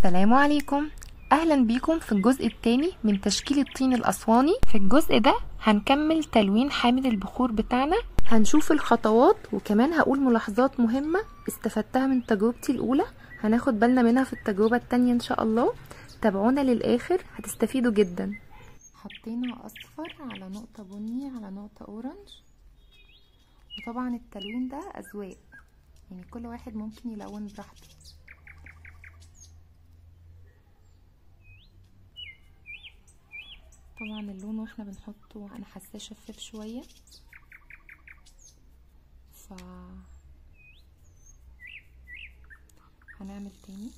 السلام عليكم اهلا بيكم في الجزء الثاني من تشكيل الطين الاسواني في الجزء ده هنكمل تلوين حامل البخور بتاعنا هنشوف الخطوات وكمان هقول ملاحظات مهمة استفدتها من تجربتي الاولى هناخد بالنا منها في التجربة التانية ان شاء الله تابعونا للاخر هتستفيدوا جدا حطينا اصفر على نقطة بني على نقطة اورنج وطبعا التلوين ده اذواق يعني كل واحد ممكن يلون براحته طبعا اللون واحنا بنحطه انا حاساه شفاف شويه ف هنعمل تاني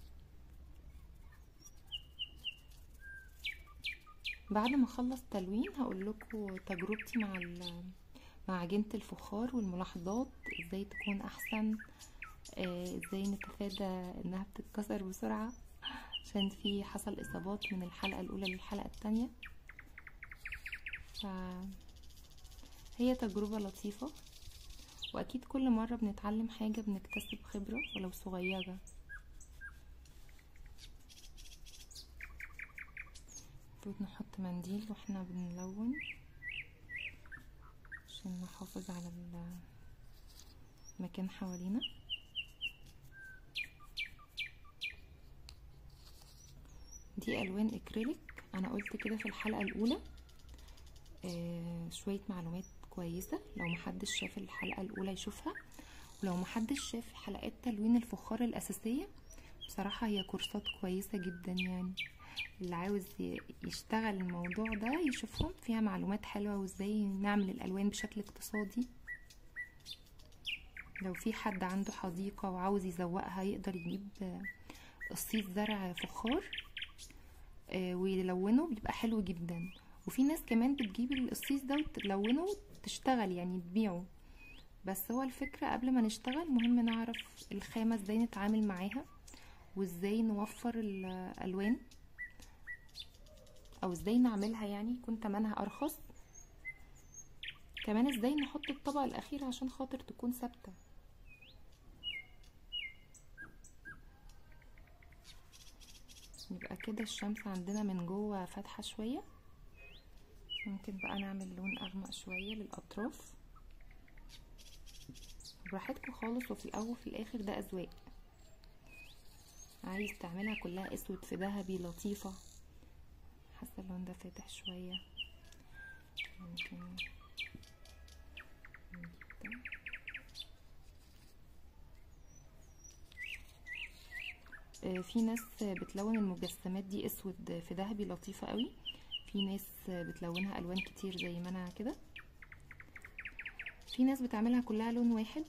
بعد ما اخلص تلوين هقول لكم تجربتي مع مع عجينه الفخار والملاحظات ازاي تكون احسن ازاي نتفادى انها بتتكسر بسرعه عشان في حصل اصابات من الحلقه الاولى للحلقه الثانيه هي تجربه لطيفه واكيد كل مره بنتعلم حاجه بنكتسب خبره ولو صغيره المفروض نحط منديل واحنا بنلون عشان نحافظ على المكان حوالينا دي الوان اكريليك انا قلت كده في الحلقه الاولى آه شويه معلومات كويسه لو محدش شاف الحلقه الاولى يشوفها ولو محدش شاف حلقات تلوين الفخار الاساسيه بصراحه هي كورسات كويسه جدا يعني اللي عاوز يشتغل الموضوع ده يشوفهم فيها معلومات حلوه وازاي نعمل الالوان بشكل اقتصادي لو في حد عنده حديقه وعاوز يزوقها يقدر يجيب قصيص زرع فخار ويلونه بيبقى حلو جدا وفي ناس كمان بتجيب القصيص ده وتلونه وتشتغل يعني تبيعه بس هو الفكرة قبل ما نشتغل مهم نعرف الخامة ازاي نتعامل معاها وازاي نوفر الالوان او ازاي نعملها يعني يكون تمنها ارخص كمان ازاي نحط الطبقة الاخيرة عشان خاطر تكون ثابته يبقى كده الشمس عندنا من جوه فاتحه شويه ممكن بقى نعمل لون اغمق شويه للاطراف براحتكم خالص وفي الاول وفي الاخر ده اذواق عايز تعملها كلها اسود في ذهبي لطيفه حاسه اللون ده فاتح شويه ممكن في ناس بتلون المجسمات دي اسود في ذهبي لطيفه قوي في ناس بتلونها الوان كتير زي ما انا كده في ناس بتعملها كلها لون واحد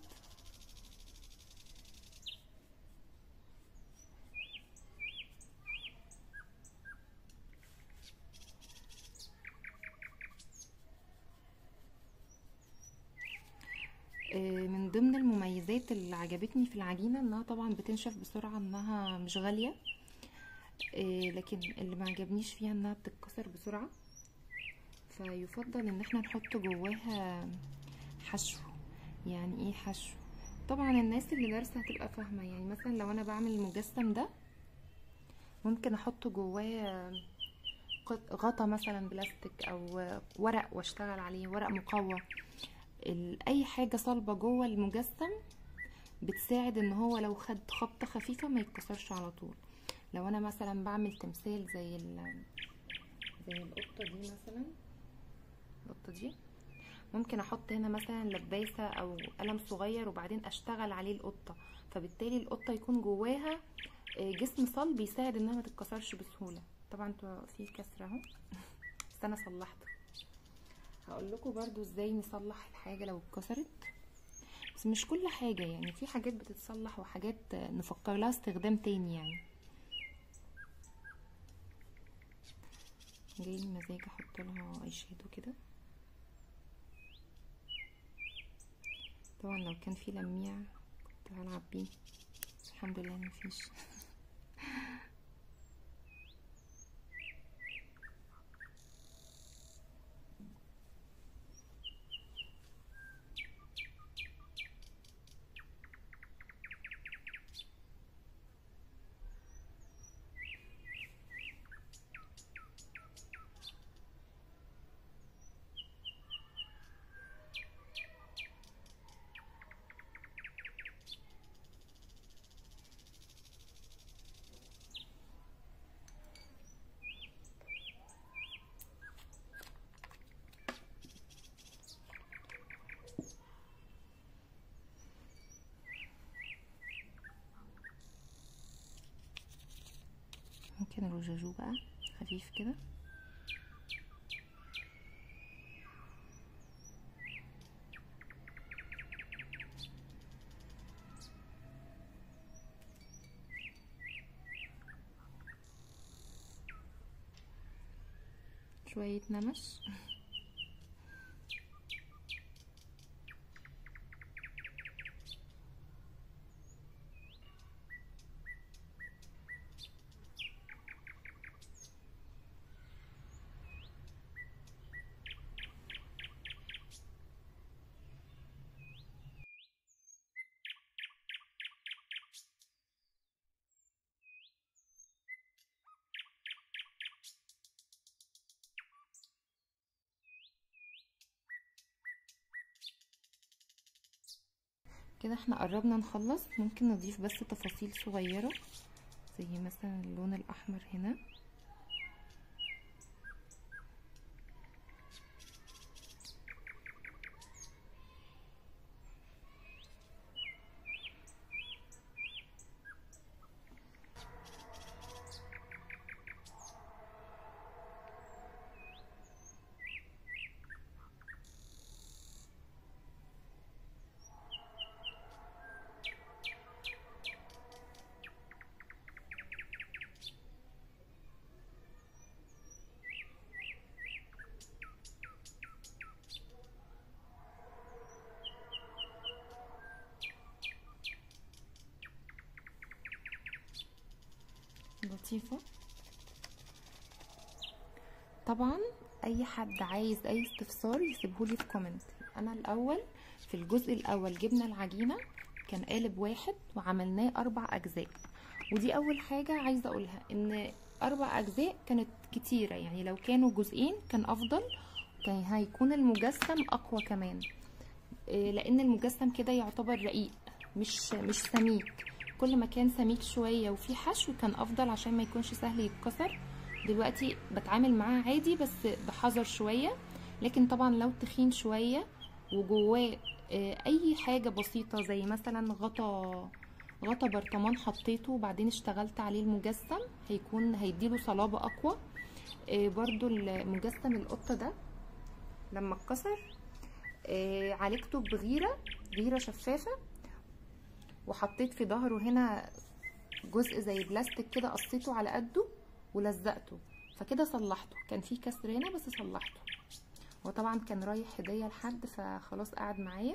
من ضمن المميزات اللي عجبتني في العجينة انها طبعا بتنشف بسرعة انها مش غالية لكن اللي ما عجبنيش فيها انها بتتكسر بسرعة فيفضل ان احنا نحط جواها حشو يعني ايه حشو طبعا الناس اللي دارسة هتبقى فاهمة يعني مثلا لو انا بعمل المجسم ده ممكن احط جواه غطا مثلا بلاستيك او ورق واشتغل عليه ورق مقوى اي حاجه صلبه جوه المجسم بتساعد ان هو لو خد خبطه خفيفه ما يتكسرش على طول لو انا مثلا بعمل تمثال زي ال زي القطه دي مثلا القطه دي ممكن احط هنا مثلا لباسه او قلم صغير وبعدين اشتغل عليه القطه فبالتالي القطه يكون جواها جسم صلب يساعد انها ما تتكسرش بسهوله طبعا في كسر اهو بس انا صلحته هقول لكم برضو ازاي نصلح الحاجه لو اتكسرت بس مش كل حاجه يعني في حاجات بتتصلح وحاجات نفكر لها استخدام تاني يعني جاي مزاج احط لها اي شادو كده طبعا لو كان في لميع كنت هلعب بيه الحمد لله مفيش ممكن الرجاجو بقى خفيف كده شوية نمش كده احنا قربنا نخلص ممكن نضيف بس تفاصيل صغيرة زي مثلا اللون الأحمر هنا لطيفة طبعا اي حد عايز اي استفسار يسيبهولي في كومنت انا الاول في الجزء الاول جبنا العجينة كان قالب واحد وعملناه اربع اجزاء ودي اول حاجة عايزة اقولها ان اربع اجزاء كانت كتيرة يعني لو كانوا جزئين كان افضل كان هيكون المجسم اقوى كمان إيه، لان المجسم كده يعتبر رقيق مش مش سميك كل ما كان سميك شوية وفي حشو كان افضل عشان ما يكونش سهل يتكسر دلوقتي بتعامل معاه عادي بس بحذر شوية لكن طبعا لو تخين شوية وجواه آه، اي حاجة بسيطة زي مثلا غطا غطا برطمان حطيته وبعدين اشتغلت عليه المجسم هيكون هيديله صلابة اقوى آه، برضو المجسم القطة ده لما اتكسر آه، عالجته بغيرة غيرة شفافة وحطيت في ظهره هنا جزء زي بلاستيك كده قصيته على قده ولزقته فكده صلحته كان في كسر هنا بس صلحته وطبعا كان رايح هديه لحد فخلاص قعد معايا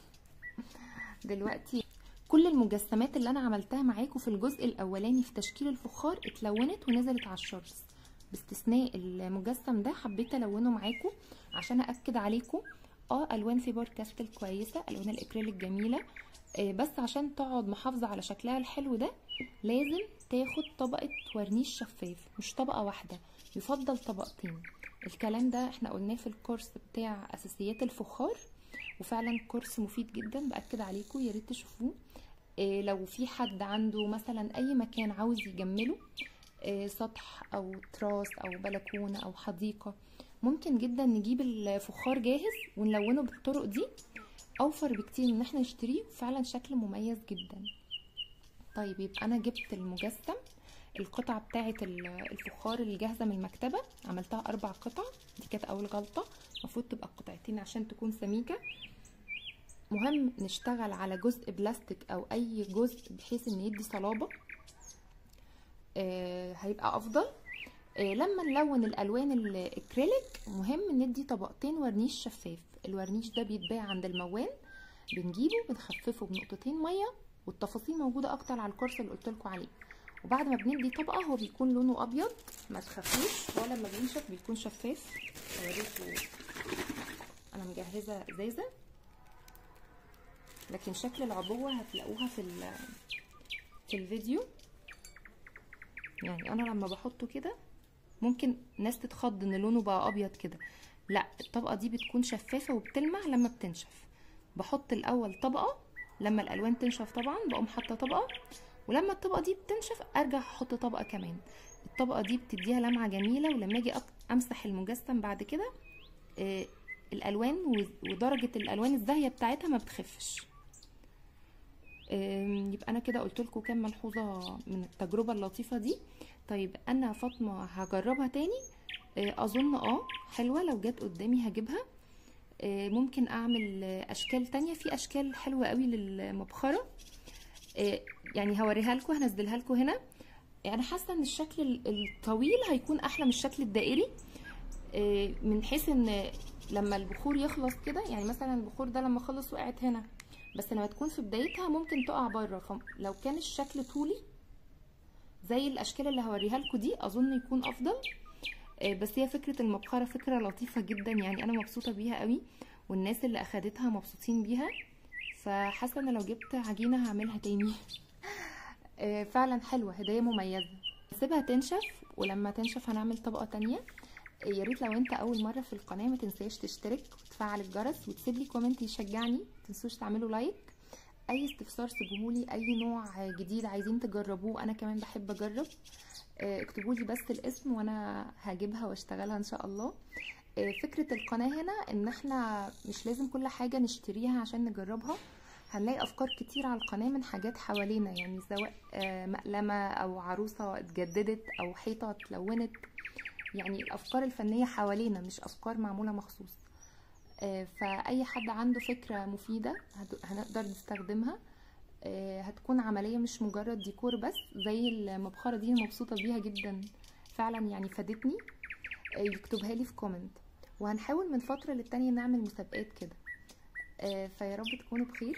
دلوقتي كل المجسمات اللي انا عملتها معاكم في الجزء الاولاني في تشكيل الفخار اتلونت ونزلت على الشرز باستثناء المجسم ده حبيت الونه معاكم عشان ااكد عليكم اه الوان فيبر كاستل كويسه الوان الاكريليك جميله آه، بس عشان تقعد محافظه على شكلها الحلو ده لازم تاخد طبقه ورنيش شفاف مش طبقه واحده يفضل طبقتين الكلام ده احنا قلناه في الكورس بتاع اساسيات الفخار وفعلا كورس مفيد جدا باكد عليكم يا ريت تشوفوه إيه لو في حد عنده مثلا اي مكان عاوز يجمله إيه سطح او تراس او بلكونه او حديقه ممكن جدا نجيب الفخار جاهز ونلونه بالطرق دي اوفر بكتير من ان احنا نشتريه فعلا شكل مميز جدا طيب يبقى انا جبت المجسم القطعة بتاعة الفخار الجاهزة من المكتبة عملتها أربع قطع دي كانت أول غلطة المفروض تبقى قطعتين عشان تكون سميكة مهم نشتغل على جزء بلاستيك أو أي جزء بحيث إن يدي صلابة آه هيبقى أفضل آه لما نلون الألوان الأكريليك مهم ندي طبقتين ورنيش شفاف الورنيش ده بيتباع عند الموان بنجيبه بنخففه بنقطتين مية والتفاصيل موجودة أكتر على الكورس اللي قلتلكوا عليه وبعد ما بندي طبقه هو بيكون لونه ابيض ما تخافوش ولا لما بينشف بيكون شفاف اوريكم انا مجهزه ازازه لكن شكل العبوه هتلاقوها في في الفيديو يعني انا لما بحطه كده ممكن ناس تتخض ان لونه بقى ابيض كده لا الطبقه دي بتكون شفافه وبتلمع لما بتنشف بحط الاول طبقه لما الالوان تنشف طبعا بقوم حاطه طبقه ولما الطبقه دي بتنشف ارجع احط طبقه كمان الطبقه دي بتديها لمعه جميله ولما اجي امسح المجسم بعد كده آه الالوان ودرجه الالوان الزاهيه بتاعتها ما بتخفش آم، يبقى انا كده قلت لكم كام ملحوظه من التجربه اللطيفه دي طيب انا فاطمه هجربها تاني آه، اظن اه حلوه لو جت قدامي هجيبها آه، ممكن اعمل آه، اشكال تانية في اشكال حلوه قوي للمبخره آه، يعني هوريها لكم هنزلها لكم هنا يعني حاسه ان الشكل ال- الطويل هيكون احلى من الشكل الدائري آه، من حيث ان لما البخور يخلص كده يعني مثلا البخور ده لما خلص وقعت هنا بس لما تكون في بدايتها ممكن تقع بره فلو كان الشكل طولي زي الاشكال اللي هوريها لكم دي اظن يكون افضل آه، بس هي فكره المبخره فكره لطيفه جدا يعني انا مبسوطه بيها قوي والناس اللي اخدتها مبسوطين بيها فحاسه ان لو جبت عجينه هعملها تاني آه، فعلا حلوه هديه مميزه سيبها تنشف ولما تنشف هنعمل طبقه تانية آه، يا ريت لو انت اول مره في القناه ما تنساش تشترك وتفعل الجرس وتسيب لي كومنت يشجعني تنسوش تعملوا لايك اي استفسار سيبوهولي اي نوع جديد عايزين تجربوه انا كمان بحب اجرب آه، اكتبولي بس الاسم وانا هجيبها واشتغلها ان شاء الله آه، فكرة القناة هنا ان احنا مش لازم كل حاجة نشتريها عشان نجربها هنلاقي افكار كتير على القناة من حاجات حوالينا يعني سواء آه، مقلمة او عروسة اتجددت او حيطة اتلونت يعني الافكار الفنية حوالينا مش افكار معمولة مخصوص آه، فاي حد عنده فكرة مفيدة هت- هنقدر نستخدمها آه، هتكون عملية مش مجرد ديكور بس زي المبخرة دي مبسوطة بيها جدا فعلا يعني فادتني آه، يكتبها لي في كومنت وهنحاول من فترة للتانية نعمل مسابقات كده آه، فيا رب تكونوا بخير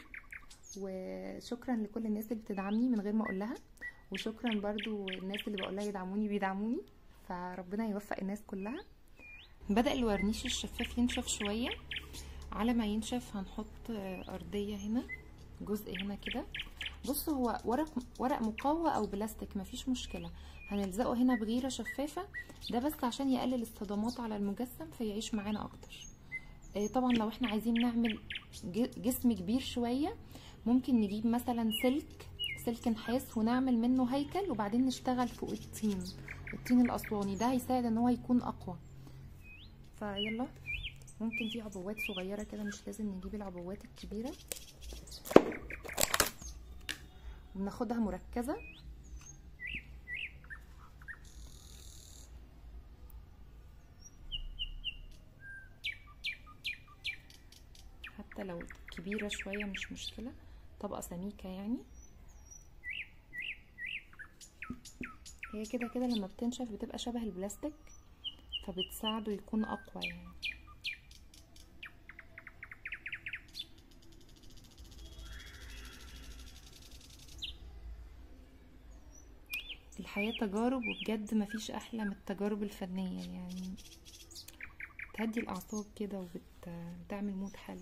وشكرا لكل الناس اللي بتدعمني من غير ما اقول لها وشكرا برضو الناس اللي بقول لها يدعموني بيدعموني فربنا يوفق الناس كلها بدأ الورنيش الشفاف ينشف شوية على ما ينشف هنحط آه، أرضية هنا جزء هنا كده بصوا هو ورق ورق مقوى او بلاستيك مفيش مشكله هنلزقه هنا بغيره شفافه ده بس عشان يقلل الصدمات على المجسم فيعيش معانا اكتر آه، طبعا لو احنا عايزين نعمل ج- جسم كبير شويه ممكن نجيب مثلا سلك سلك نحاس ونعمل منه هيكل وبعدين نشتغل فوق الطين الطين الاسواني ده هيساعد ان هو يكون اقوى فيلا ممكن في عبوات صغيره كده مش لازم نجيب العبوات الكبيره وبناخدها مركزة حتى لو كبيرة شوية مش مشكلة طبقة سميكة يعني هي كده كده لما بتنشف بتبقى شبه البلاستيك فبتساعده يكون أقوى يعني الحياة تجارب وبجد مفيش أحلى من التجارب الفنية يعني تهدي الأعصاب كده وبتعمل مود حلو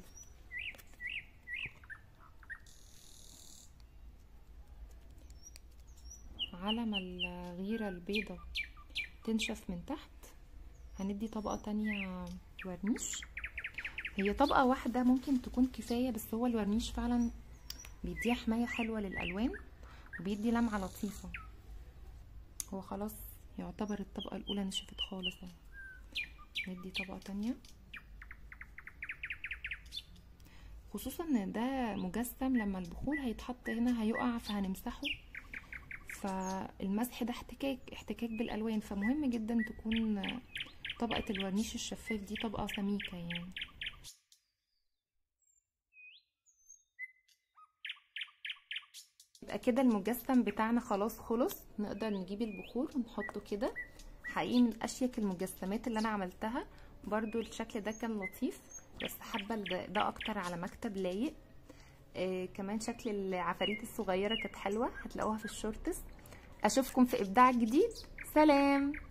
على ما الغيرة البيضة تنشف من تحت هندي طبقة تانية ورنيش هي طبقة واحدة ممكن تكون كفاية بس هو الورنيش فعلا بيديها حماية حلوة للألوان وبيدي لمعة لطيفة هو خلاص يعتبر الطبقة الأولى نشفت خالص اهي ندي طبقة تانية خصوصا ان ده مجسم لما البخور هيتحط هنا هيقع فهنمسحه فالمسح ده احتكاك احتكاك بالالوان فمهم جدا تكون طبقة الورنيش الشفاف دي طبقة سميكة يعني يبقى كده المجسم بتاعنا خلاص خلص نقدر نجيب البخور ونحطه كده حقيقي من اشيك المجسمات اللي انا عملتها برضو الشكل ده كان لطيف بس حابه ده, ده اكتر على مكتب لايق آه كمان شكل العفاريت الصغيره كانت حلوه هتلاقوها في الشورتس اشوفكم في ابداع جديد سلام